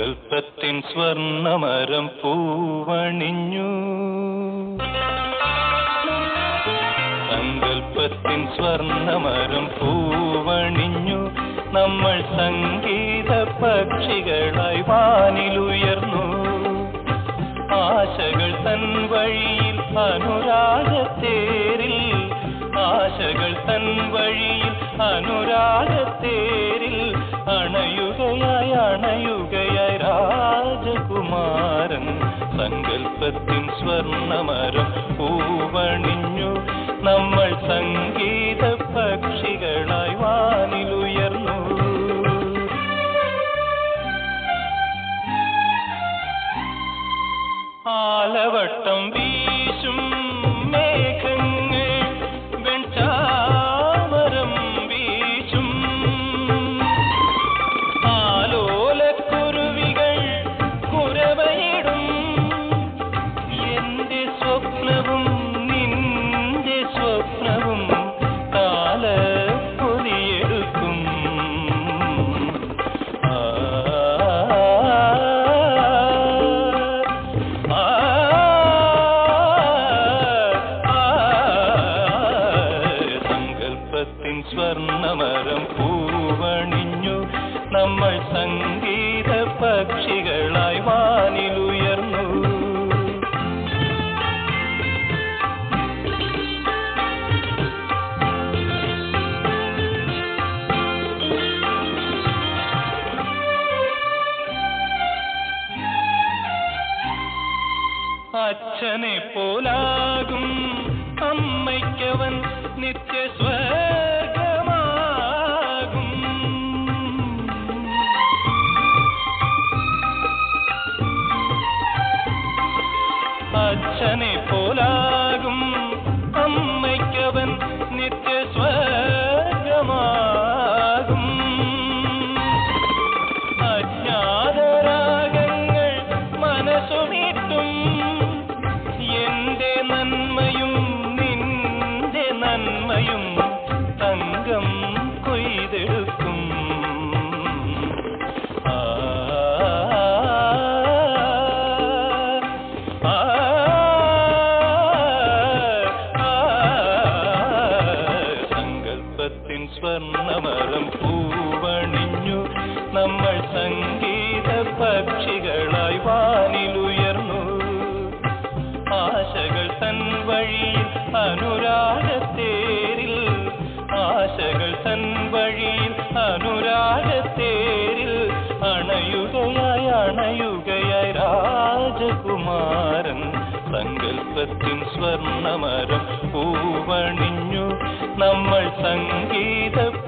സങ്കൽപ്പത്തിൻ സ്വർണമരം പൂവണിഞ്ഞു സങ്കൽപ്പത്തിൻ സ്വർണമരം പൂവണിഞ്ഞു നമ്മൾ സംഗീത പക്ഷികളായി വാനിലുയർന്നു ആശകൾ തൻ വഴിയിൽ അനുരാഗത്തേരിൽ ആശകൾ തൻ വഴിയിൽ അനുരാഗത്തേരിൽ അണയുകയായി അണയുകയായി രാജകുമാരൻ സങ്കൽപ്പത്തിൻ സ്വർണമരം പൂവണിഞ്ഞു നമ്മൾ സംഗീത പക്ഷികളായി വാനിലുയർന്നു ആലവട്ടം വീശും മേഘങ്ങൾ വെൺചാമരം വീശും ആലോലക്കുരുവികൾ കുരവയിടും എന്റെ സ്വപ്നവും നിന്റെ സ്വപ്നവും കാല പൊലിയെടുക്കും ആ ആ സങ്കൽപ്പത്തിൻ സ്വർണമരം പൂവണിഞ്ഞു നമ്മൾ സംഗീത പക്ഷികളായി വാനിലുയർന്നു അച്ഛനെ പോലാകും അമ്മയ്ക്കവൻ നിത്യസ്വർഗമാകും അച്ഛനെ പോലാകും അമ്മയ്ക്കവൻ നിത്യസ്വർഗമാകും അജ്ഞാതരാഗങ്ങൾ മനസ്സുമീട്ടും എന്റെ നന്മയും നിന്റെ നന്മയും തങ്കം കൊയ്തെടുക്കും ആ ആ ആ സങ്കൽപ്പത്തിൻ സ്വർണമരം പൂവണിഞ്ഞു നമ്മൾ സംഗീത പക്ഷികളായി വാനിലുയർന്നു ആശകൾ തൻ വഴിയിൽ അനുരാഗത്തേരിൽ ആശകൾ തൻ വഴിയിൽ അനുരാഗത്തേരിൽ അണയുകയായി അണയുകയായി രാജകുമാരൻ സങ്കൽപ്പത്തിൻ സ്വർണമരം പൂവണിഞ്ഞു നമ്മൾ സംഗീത